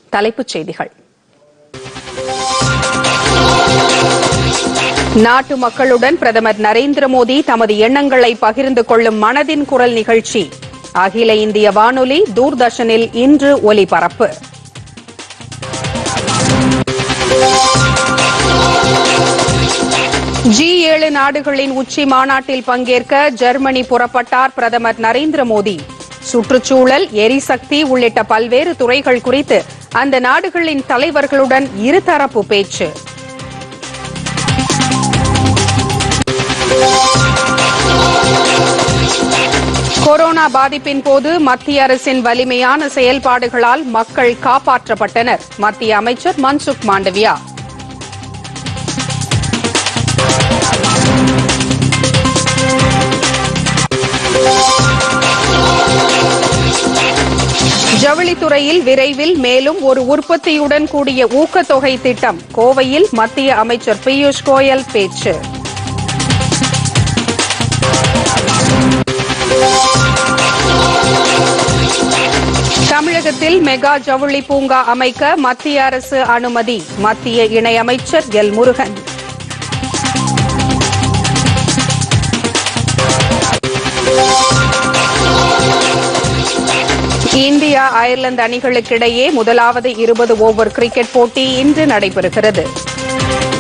தலைப்புச் செய்திகள் நாட்டு மக்களுடன் பிரதமர் நரேந்திர மோடி தமது எண்ணங்களை பகிர்ந்து கொள்ளும் மனதின் குரல் நிகழ்ச்சி அகில இந்திய வானொலி தூர்தர்ஷனில் இன்று ஒலிபரப்பு ஜி ஏழு நாடுகளின் உச்சி மாநாட்டில் பங்கேற்க ஜெர்மனி புறப்பட்டார் பிரதமர் நரேந்திர மோடி சுற்றுச்சூழல் எரிசக்தி உள்ளிட்ட பல்வேறு துறைகள் குறித்து அந்த நாடுகளின் தலைவர்களுடன் இருதரப்பு பேச்சு கொரோனா பாதிப்பின் போது மத்திய அரசின் வலிமையான செயல்பாடுகளால் மக்கள் காப்பாற்றப்பட்டனர் மத்திய அமைச்சர் மன்சுக் மாண்டவியா ஜவுளித்துறையில் விரைவில் மேலும் ஒரு உற்பத்தியுடன் கூடிய ஊக்கத்தொகை திட்டம் கோவையில் மத்திய அமைச்சர் பியூஷ் கோயல் பேச்சு தமிழகத்தில் மெகா ஜவுளி பூங்கா அமைக்க மத்திய அரசு அனுமதி மத்திய இணையமைச்சர் எல் முருகன் இந்தியா அயர்லாந்து அணிகளுக்கிடையே முதலாவது இருபது ஓவர் கிரிக்கெட் போட்டி இன்று நடைபெறுகிறது